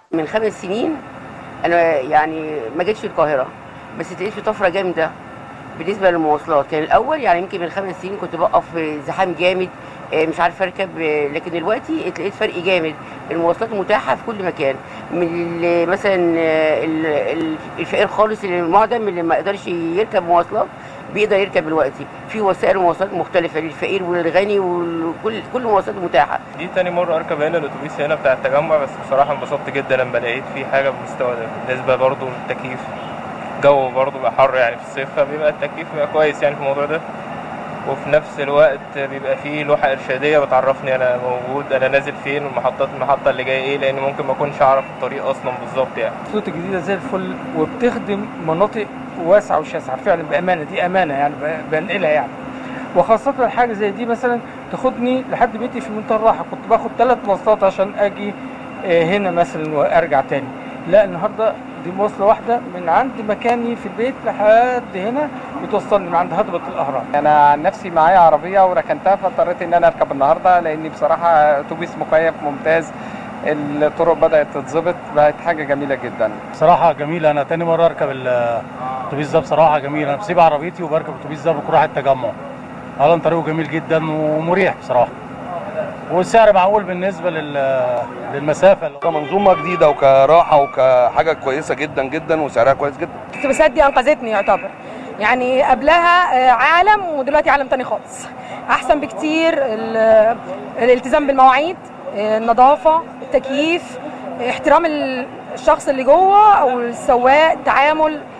من خمس سنين انا يعني ما جيتش القاهره بس لقيت في طفره جامده بالنسبه للمواصلات كان الاول يعني يمكن من خمس سنين كنت بقف في زحام جامد آه، مش عارفه اركب آه، لكن دلوقتي لقيت فرق جامد المواصلات متاحه في كل مكان من اللي مثلا آه، ال- ال- الفقير خالص اللي المعدم اللي ما يقدرش يركب مواصلات بيقدر يركب دلوقتي في وسائل مواصلات مختلفه للفقير والغني وكل كل المواصلات متاحه دي تاني مرة أركب هنا الأتوبيس هنا بتاع التجمع بس بصراحة انبسطت جدا لما لقيت فيه حاجة بالمستوى ده بالنسبة برضو للتكييف الجو برضو بيبقى حر يعني في الصيف فبيبقى التكييف بيبقى كويس يعني في الموضوع ده وفي نفس الوقت بيبقى فيه لوحة إرشادية بتعرفني أنا موجود أنا نازل فين والمحطات المحطة اللي جاية إيه لأن ممكن ما أكونش أعرف الطريق أصلا بالظبط يعني خطوط الجديدة زي الفل وبتخدم مناطق واسعة وشاسعة فعلا بأمانة دي أمانة يعني ب- بنقلها يعني وخاصة حاجة زي دي مثلا تاخدني لحد بيتي في منتهى الراحة كنت باخد ثلاث مواصلات عشان أجي آه، هنا مثلا وأرجع تاني لا النهاردة دي مواصلة واحدة من عند مكاني في البيت لحد هنا بتوصلني من عند هضبة الأهرام انا عن نفسي معايا عربيه وركنتها فاضطريت ان انا اركب النهارده لاني بصراحه اتوبيس مكيف ممتاز الطرق بدات تتظبط بقت حاجه جميله جدا بصراحة جميلة أنا تاني مرة أركب ال- الأتوبيس ده بصراحة جميل أنا بسيب عربيتي وبركب الأتوبيس ده بروح التجمع أولا طريقه جميل جدا ومريح بصراحة والسعر معقول بالنسبة لل- للمسافة كمنظومه جديده وكراحه وكحاجه كويسه جدا جدا وسعرها كويس جدا الاتوبيسات دي انقذتني يعتبر يعني قبلها آه، عالم ودلوقتي عالم تاني خالص احسن بكتير ال- الالتزام بالمواعيد آه، النظافه التكييف آه، احترام الشخص اللي جوه او السواق التعامل